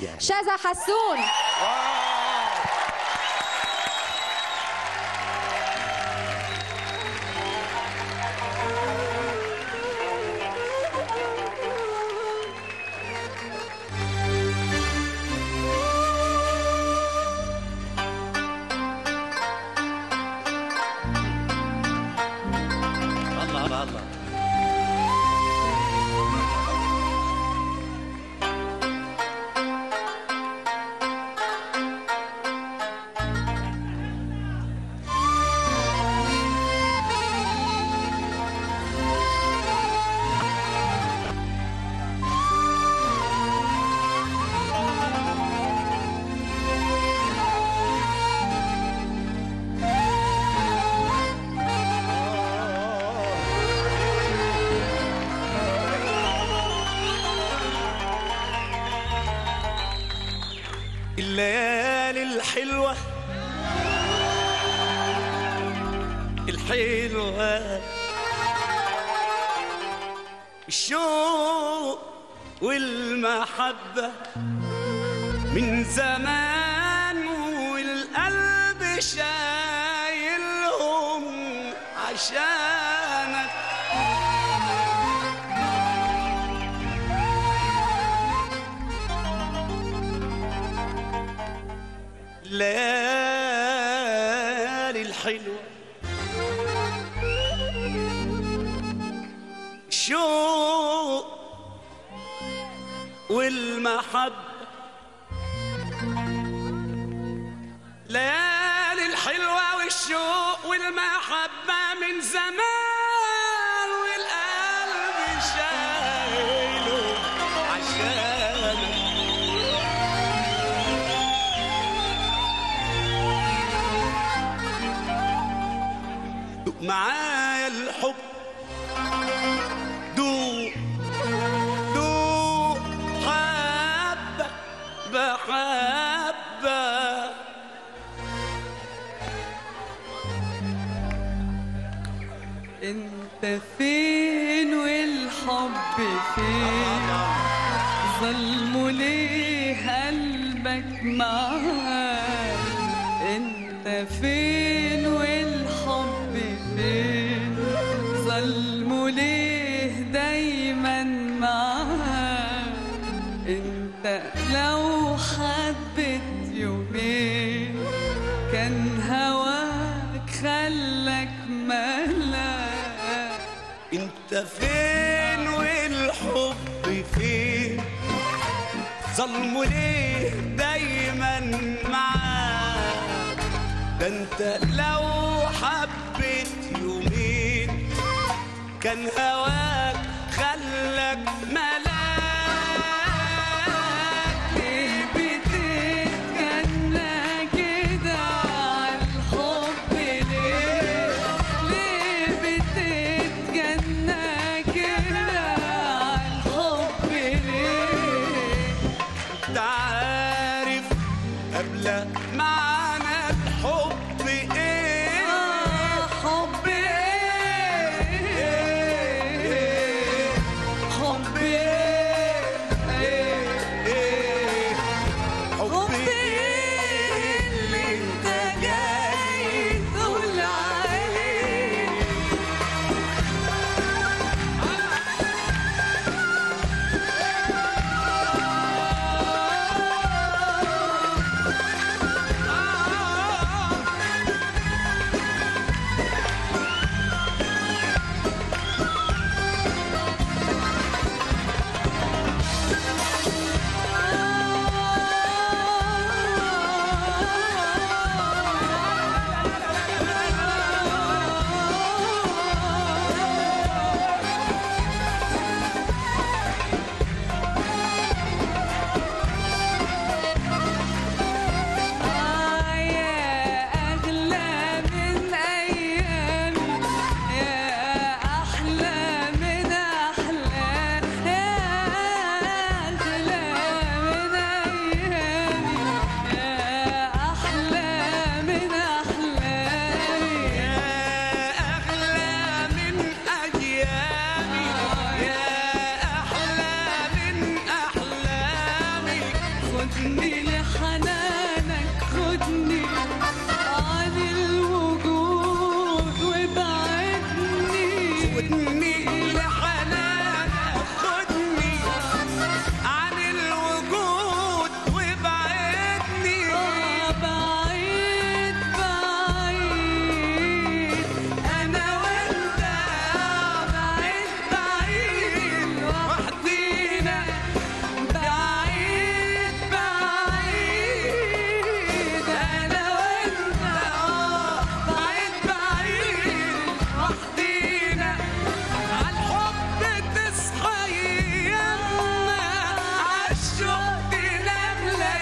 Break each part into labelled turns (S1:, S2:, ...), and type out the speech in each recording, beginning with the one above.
S1: يعني
S2: شذا حسون
S1: الله الله الله
S3: الليالي الحلوة الحلوة الشوق والمحبة من زمان والقلب شايلهم عشانك الليالي الحلوة الشوق والمحبة ليالي الحلوة والشوق والمحبة من زمان والقلب شايله عشانك دوق معايا الحب دوق دوق حبة بحبة
S4: انت فين والحب فين ظلموا ليه قلبك معاه انت فين والحب فين ظلموا ليه دايما معاه انت لو حبت يومين كان هواك خلك ملاك
S3: انت فين والحب فين ظلموا ليه دايما معاك ده انت لو حبيت يومين كان هواك خلك ملاك
S4: ليه بتتجنى كده عالحب ليه ليه بتتجنى كده عالحب ليه
S3: انت عارف قبل معنى الحب ايه
S4: آه حب ايه حب ايه
S3: ايه حب
S4: حب
S3: ايه
S4: اللي انت جاي تقول عليه خدني لحنانك خدني عن الوجود وابعدني
S3: خدني لحنانك خدني عن الوجود وابعدني
S4: آه بعيد بعيد
S3: انا وانت بعيد بعيد وحدينا
S4: بعيد بعيد أنا وأنت
S3: بعيد بعيد وحدينا عالحب تصحى ايامنا عالشوق تنام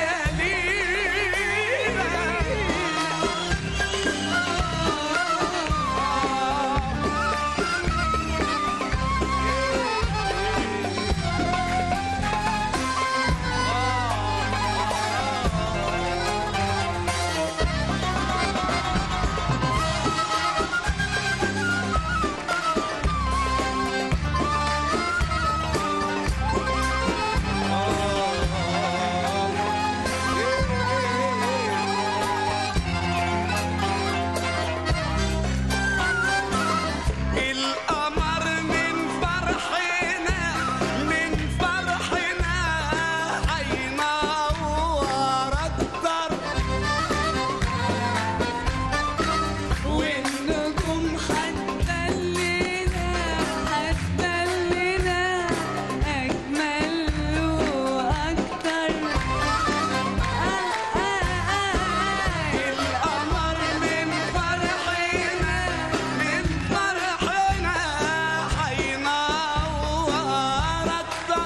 S3: ليالينا القمر من فرحنا من فرحنا هينور اكتر
S4: والنجوم هتدلنا هتدلنا أجمل وأكتر
S3: القمر من فرحنا من فرحنا هينور اكتر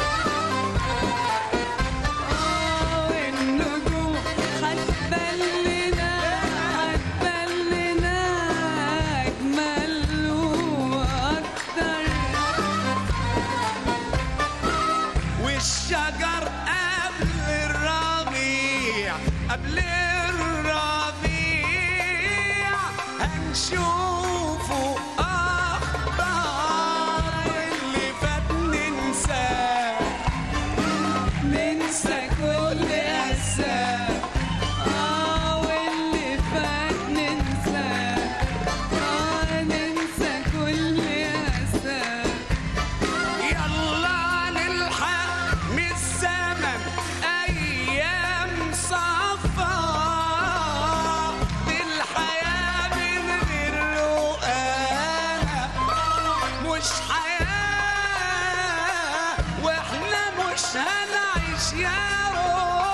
S4: والنجوم هتبلنا هتبلنا أجمل وأكتر
S3: والشجر قبل الربيع قبل الربيع هنشوفه أخضر اللي فات ننساه
S4: ننسى كل أسى آه واللي فات ننسى آه ننسى كل أسى
S3: يلا نلحق من الزمن أيام صفا الحياة من غير رؤانا مش حياة واحنا مش هنعيش يا روح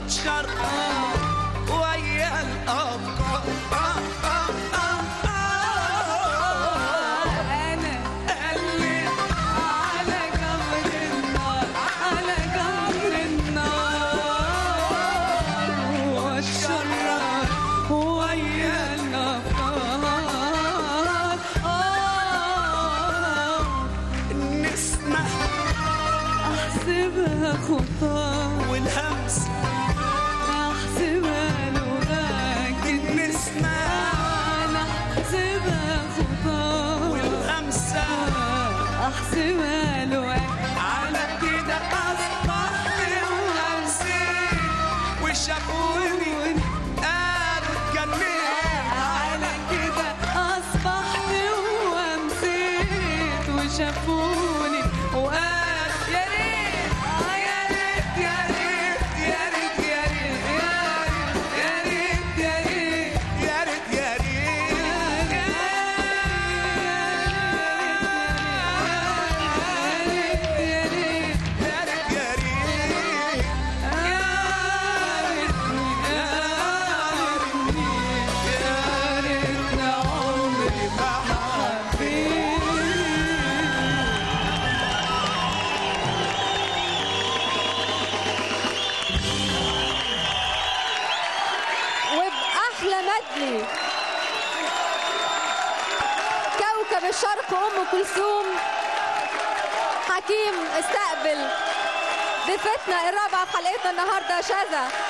S3: واتشر ويا الافكار آه آه آه آه.
S4: انا
S3: قال لي
S4: على جمر النار على جمر النار والشرار ويا النفار آه
S3: النسمة
S4: احسبها خطاه
S3: والهمس
S4: احسبها لغاك
S3: النسمة
S4: انا احسبها خطاه
S3: والهمسة
S4: احسبها لغاك
S3: على كده أصبحت وهمسين وشافوني قالوا اتجننت
S4: على كده أصبحت وأمسيت وشافوني وقال يا ريت آه يا ريت يا ريت يا ريت يا ريت يا ريت يا ريت
S3: يا ريت يا ريت
S4: يا ريت
S3: يا ريت يا ريت
S4: يا ريت عمري
S3: ما
S4: حبيت
S1: وبأحلى مدلي كوكب الشرق أم كلثوم حكيم استقبل ضيفتنا الرابعة في حلقتنا النهاردة شذا